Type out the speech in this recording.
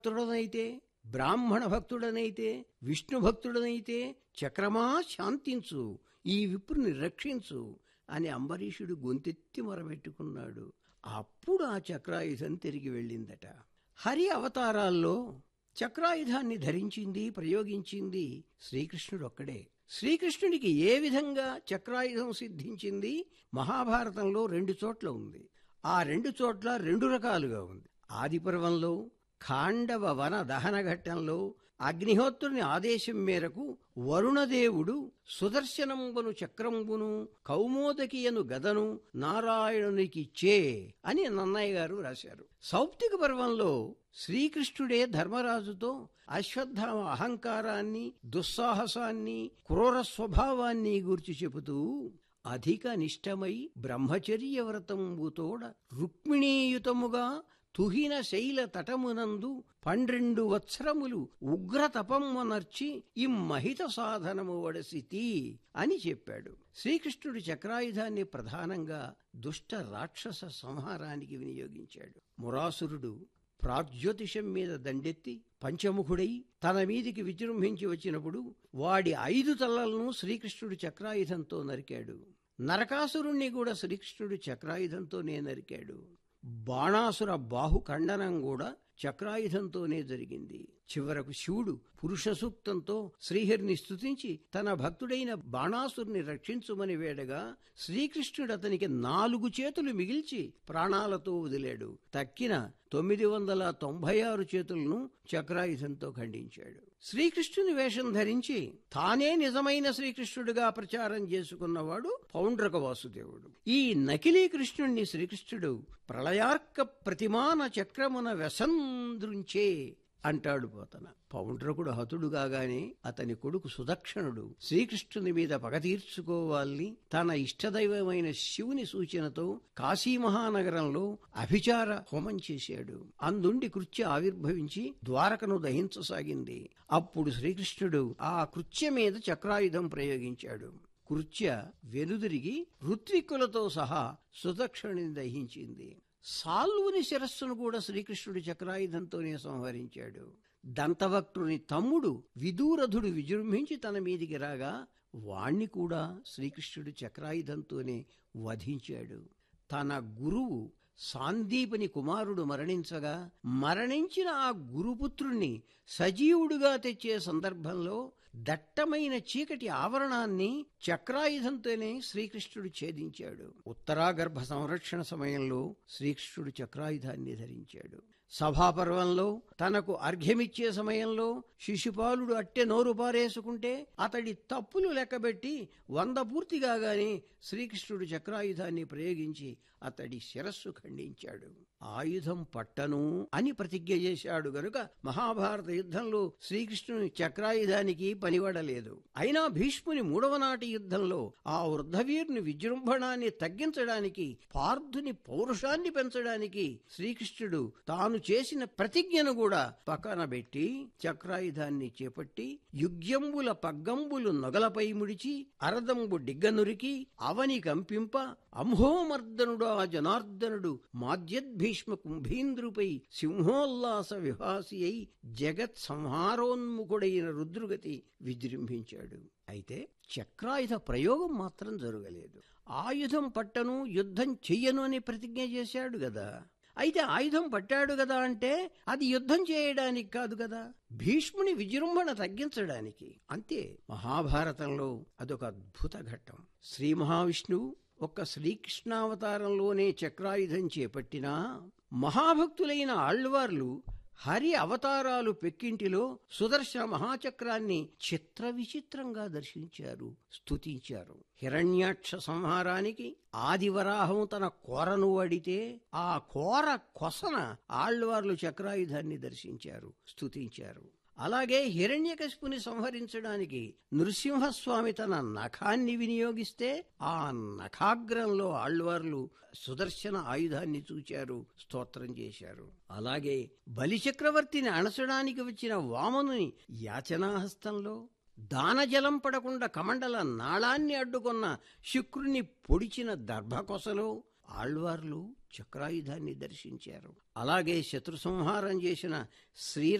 భక్తుడనైతే బ్రాహ్మణ భక్తుడనైతే విష్ణు భక్తుడనైతే చక్రమా శాంతించు ఈ విప్రుని రక్షించు అని అంబరీషుడు గొంతెత్తి మొరబెట్టుకున్నాడు అప్పుడు ఆ చక్రాయుధం తిరిగి వెళ్ళిందట హరి అవతారాల్లో చక్రాయుధాన్ని ధరించింది ప్రయోగించింది శ్రీకృష్ణుడు ఒక్కడే శ్రీకృష్ణుడికి ఏ విధంగా చక్రాయుధం సిద్ధించింది మహాభారతంలో రెండు చోట్ల ఉంది ఆ రెండు చోట్ల రెండు రకాలుగా ఉంది ఆదిపర్వంలో ఖాండవ వన దహన ఘట్టంలో అగ్నిహోత్రుని ఆదేశం మేరకు వరుణదేవుడు సుదర్శనంబును చక్రంబును కౌమోదకియను గదను నారాయణునికి చే అని నన్నయ్య గారు రాశారు సౌప్తిక పర్వంలో శ్రీకృష్ణుడే ధర్మరాజుతో అశ్వత్థామ అహంకారాన్ని దుస్సాహసాన్ని క్రూర స్వభావాన్ని గూర్చి చెబుతూ అధిక నిష్టమై బ్రహ్మచర్య వ్రతంబుతోడ రుక్మిణీయుతముగా తుహిన శైల తటమునందు పండ్రెండు వత్సరములు ఉగ్ర తపమ్మనర్చి ఇమ్మహిత సాధనము వడసితి అని చెప్పాడు శ్రీకృష్ణుడు చక్రాయుధాన్ని ప్రధానంగా దుష్ట రాక్షస సంహారానికి వినియోగించాడు మురాసురుడు ప్రాజ్యోతిషం మీద దండెత్తి పంచముఖుడై తన మీదికి విజృంభించి వచ్చినప్పుడు వాడి ఐదు తలలను శ్రీకృష్ణుడు చక్రాయుధంతో నరికాడు నరకాసురుణ్ణి కూడా శ్రీకృష్ణుడు చక్రాయుధంతోనే నరికాడు బాణాసుర బాహుఖండనం కూడా చక్రాయుధంతోనే జరిగింది చివరకు శివుడు పురుష సూక్తంతో శ్రీహరిని స్తుతించి తన భక్తుడైన బాణాసురుని రక్షించుమని వేడగా శ్రీకృష్ణుడు అతనికి నాలుగు చేతులు మిగిల్చి ప్రాణాలతో వదిలాడు తక్కిన తొమ్మిది వందల తొంభై ఆరు చేతులను చక్రాయుధంతో ఖండించాడు శ్రీకృష్ణుని వేషం ధరించి తానే నిజమైన శ్రీకృష్ణుడిగా ప్రచారం చేసుకున్నవాడు పౌండ్రక వాసుదేవుడు ఈ నకిలీ కృష్ణుణ్ణి శ్రీకృష్ణుడు ప్రళయార్క ప్రతిమాన చక్రమున వ్యసంద్రుంచే అంటాడు పోతన పౌండ్రకుడు హతుడు కాగానే అతని కొడుకు సుదక్షణుడు శ్రీకృష్ణుని మీద పగ తీర్చుకోవాలని తన ఇష్టదైవమైన శివుని సూచనతో కాశీ మహానగరంలో అభిచార హోమం చేశాడు అందుండి కృత్య ఆవిర్భవించి ద్వారకను దహించసాగింది అప్పుడు శ్రీకృష్ణుడు ఆ కృత్య మీద చక్రాయుధం ప్రయోగించాడు కృత్య వెనుదిరిగి ఋత్విక్కులతో సహా సుదక్షుని దహించింది సాల్వుని శిరస్సును కూడా శ్రీకృష్ణుడు చక్రాయుధంతోనే సంహరించాడు దంతవక్రుని తమ్ముడు విదూరథుడు విజృంభించి తన మీదికి రాగా వాణ్ణి కూడా శ్రీకృష్ణుడు చక్రాయుధంతోనే వధించాడు తన గురువు సాందీపని కుమారుడు మరణించగా మరణించిన ఆ గురుపుత్రుణ్ణి సజీవుడుగా తెచ్చే సందర్భంలో దట్టమైన చీకటి ఆవరణాన్ని చక్రాయుధంతోనే శ్రీకృష్ణుడు ఛేదించాడు ఉత్తరాగర్భ సంరక్షణ సమయంలో శ్రీకృష్ణుడు చక్రాయుధాన్ని ధరించాడు సభాపర్వంలో తనకు అర్ఘ్యమిచ్చే సమయంలో శిశుపాలుడు అట్టె నోరు పారేసుకుంటే అతడి తప్పులు లెక్కబెట్టి వంద పూర్తి కాగానే శ్రీకృష్ణుడు చక్రాయుధాన్ని ప్రయోగించి అతడి శిరస్సు ఖండించాడు ఆయుధం పట్టను అని ప్రతిజ్ఞ చేశాడు గనుక మహాభారత యుద్ధంలో శ్రీకృష్ణుని చక్రాయుధానికి పనివడలేదు అయినా భీష్ముని మూడవ నాటి యుద్ధంలో ఆ వృద్ధవీరుని విజృంభణాన్ని తగ్గించడానికి పార్థుని పౌరుషాన్ని పెంచడానికి శ్రీకృష్ణుడు తాను చేసిన ప్రతిజ్ఞను కూడా పక్కన పెట్టి చక్రాయుధాన్ని చేపట్టి యుగ్యంబుల పగ్గంబులు నొగలపై ముడిచి అరదంబు డిగ్గనురికి అవని కంపింప అంహోమర్దనుడు ఆ జనార్దనుడు మాద్యద్భీష్మ కుంభీంద్రుపై సింహోల్లాస విహాసి అయి జగత్ సంహారోన్ముఖుడైన రుద్రుగతి విజృంభించాడు అయితే చక్రాయుధ ప్రయోగం మాత్రం జరగలేదు ఆయుధం పట్టను యుద్ధం చెయ్యను అని ప్రతిజ్ఞ చేశాడు గదా అయితే ఆయుధం పట్టాడు కదా అంటే అది యుద్ధం చేయడానికి కాదు కదా భీష్ముని విజృంభణ తగ్గించడానికి అంతే మహాభారతంలో అదొక అద్భుత ఘట్టం శ్రీ మహావిష్ణువు ఒక్క శ్రీకృష్ణావతారంలోనే చక్రాయుధం చేపట్టినా మహాభక్తులైన ఆళ్వార్లు హరి అవతారాలు పెక్కింటిలో సుదర్శన మహాచక్రాన్ని చిత్ర విచిత్రంగా దర్శించారు స్తుతించారు హిరణ్యాక్ష సంహారానికి ఆదివరాహం తన కోరను వడితే ఆ కోర కొసన ఆళ్వార్లు చక్రాయుధాన్ని దర్శించారు స్తుతించారు అలాగే హిరణ్యకశిపుని సంహరించడానికి నృసింహస్వామి తన నఖాన్ని వినియోగిస్తే ఆ నఖాగ్రంలో ఆళ్వార్లు సుదర్శన ఆయుధాన్ని చూచారు స్తోత్రం చేశారు అలాగే బలిచక్రవర్తిని అణచడానికి వచ్చిన వామనుని యాచనాహస్తంలో దానజలం పడకుండా కమండల నాళాన్ని అడ్డుకున్న శుక్రుని పొడిచిన దర్భకొసలో ఆళ్వార్లు చక్రాయుధాన్ని దర్శించారు అలాగే శత్రు సంహారం చేసిన శ్రీ